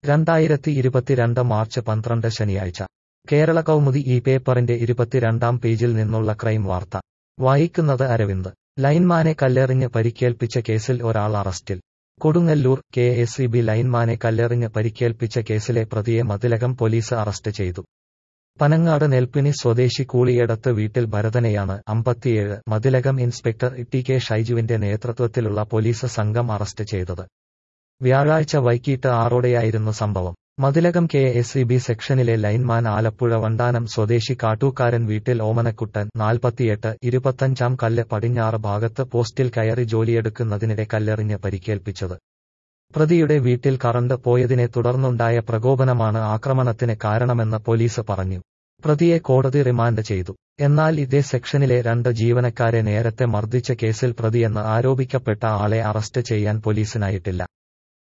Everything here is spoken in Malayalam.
രണ്ടായിരത്തി ഇരുപത്തിരണ്ട് മാർച്ച് പന്ത്രണ്ട് ശനിയാഴ്ച കേരള കൗമുദി ഈ പേപ്പറിന്റെ ഇരുപത്തിരണ്ടാം പേജിൽ നിന്നുള്ള ക്രൈം വാർത്ത വായിക്കുന്നത് അരവിന്ദ് ലൈൻമാനെ കല്ലെറിഞ്ഞ് പരിക്കേൽപ്പിച്ച കേസിൽ ഒരാൾ അറസ്റ്റിൽ Kodungallur K S E B ലൈൻമാനെ കല്ലെറിഞ്ഞ് പരിക്കേൽപ്പിച്ച കേസിലെ പ്രതിയെ മതിലകം പോലീസ് അറസ്റ്റ് ചെയ്തു പനങ്ങാട് നെൽപ്പിനി സ്വദേശി കൂളിയടത്ത് വീട്ടിൽ ഭരതനെയാണ് അമ്പത്തിയേഴ് മതിലകം ഇൻസ്പെക്ടർ ടി കെ ഷൈജുവിന്റെ നേതൃത്വത്തിലുള്ള പോലീസ് സംഘം അറസ്റ്റ് ചെയ്തത് വ്യാഴാഴ്ച വൈകിട്ട് ആറോടെയായിരുന്നു സംഭവം Mathilakam K S E B സെക്ഷനിലെ ലൈൻമാൻ ആലപ്പുഴ വണ്ടാനം സ്വദേശി കാട്ടൂക്കാരൻ വീട്ടിൽ ഓമനക്കുട്ടൻ നാൽപ്പത്തിയെട്ട് ഇരുപത്തഞ്ചാം കല്ല് പടിഞ്ഞാറ് ഭാഗത്ത് പോസ്റ്റിൽ കയറി ജോലിയെടുക്കുന്നതിനിടെ കല്ലെറിഞ്ഞ് പരിക്കേൽപ്പിച്ചത് പ്രതിയുടെ വീട്ടിൽ കറണ്ട് പോയതിനെ തുടർന്നുണ്ടായ പ്രകോപനമാണ് ആക്രമണത്തിന് കാരണമെന്ന് പോലീസ് പറഞ്ഞു പ്രതിയെ കോടതി റിമാൻഡ് ചെയ്തു എന്നാൽ ഇതേ സെക്ഷനിലെ രണ്ട് ജീവനക്കാരെ നേരത്തെ മർദ്ദിച്ച കേസിൽ പ്രതിയെന്ന് ആരോപിക്കപ്പെട്ട ആളെ അറസ്റ്റ് ചെയ്യാൻ പോലീസിനായിട്ടില്ല